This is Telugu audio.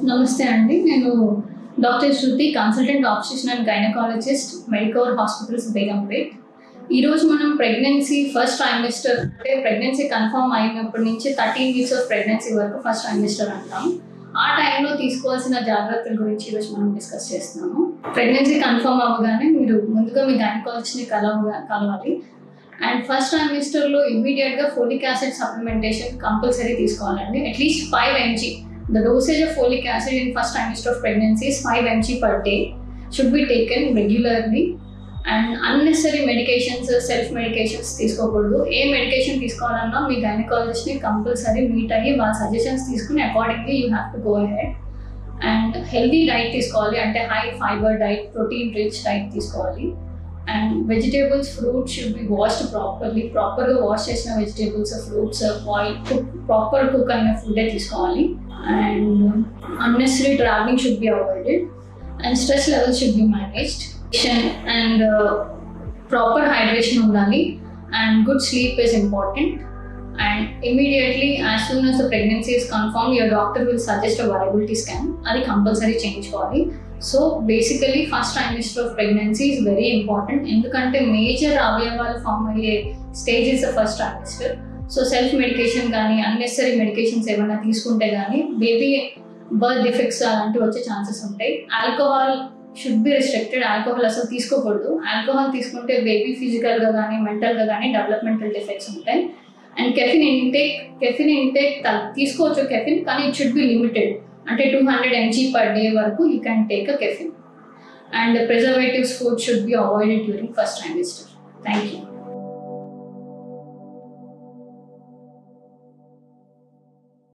నమస్తే అండి నేను doctor Shruti consultant obstetrician and gynaecologist Medicover hospitals Begumpet ఈరోజు మనం ప్రెగ్నెన్సీ ఫస్ట్ ట్రైమిస్టర్ అంటే ప్రెగ్నెన్సీ కన్ఫర్మ్ అయినప్పటి నుంచి థర్టీన్ వీక్స్ ఆఫ్ ప్రెగ్నెన్సీ వరకు ఫస్ట్ ట్రైమిస్టర్ అంటాం ఆ టైంలో తీసుకోవాల్సిన జాగ్రత్తల గురించి ఈరోజు మనం డిస్కస్ చేస్తున్నాము ప్రెగ్నెన్సీ కన్ఫర్మ్ అవ్వగానే మీరు ముందుగా మీ గైనకాలజిస్ట్ని కలవ కలవాలి అండ్ ఫస్ట్ ట్రైమిస్టర్లో ఇమీడియట్గా ఫోలిక్ యాసిడ్ సప్లిమెంటేషన్ కంపల్సరీ తీసుకోవాలండి at least five MG the dosage of folic acid in first trimester of pregnancy is five MG per day should be taken regularly and unnecessary medications self medications తీసుకోకూడదు ఏ మెడికేషన్ తీసుకోవాలన్నా మీ గైనకాలజిస్ట్ని కంపల్సరీ మీట్ అయ్యి వాళ్ళ సజెషన్స్ తీసుకుని accordingly you have to go head and healthy diet తీసుకోవాలి అంటే high fibre diet protein rich diet తీసుకోవాలి and vegetables fruits should be washed properly ప్రాపర్గా వాష్ చేసిన vegetables fruits oil cook proper cook అయిన ఫుడ్డే తీసుకోవాలి and unnecessary travelling should be avoided and stress levels should be managed and proper hydration ఉండాలి and good sleep is important and immediately as soon as the pregnancy is confirmed your doctor will suggest a viability scan అది కంపల్సరీ చేయించుకోవాలి so basically first trimester of pregnancy is very important ఎందుకంటే మేజర్ అవయవాలు ఫామ్ అయ్యే stage is the first trimester so self medication కానీ అన్నెసరీ మెడికేషన్స్ ఏమైనా తీసుకుంటే కానీ బేబీ బర్త్ డిఫెక్ట్స్ అలాంటివి వచ్చే ఛాన్సెస్ ఉంటాయి alcohol should be restricted alcohol అసలు తీసుకోకూడదు ఆల్కహాల్ తీసుకుంటే బేబీ ఫిజికల్గా కానీ మెంటల్గా కానీ డెవలప్మెంటల్ డిఫెక్ట్స్ ఉంటాయి and caffeine intake caffeine intake తీసుకోవచ్చు కెఫిన్ కానీ ఇట్ షుడ్ బి లిమిటెడ్ అంటే two hundred MG per day వరకు you can take a caffeine and preservatives food should be avoided during first trimester thank you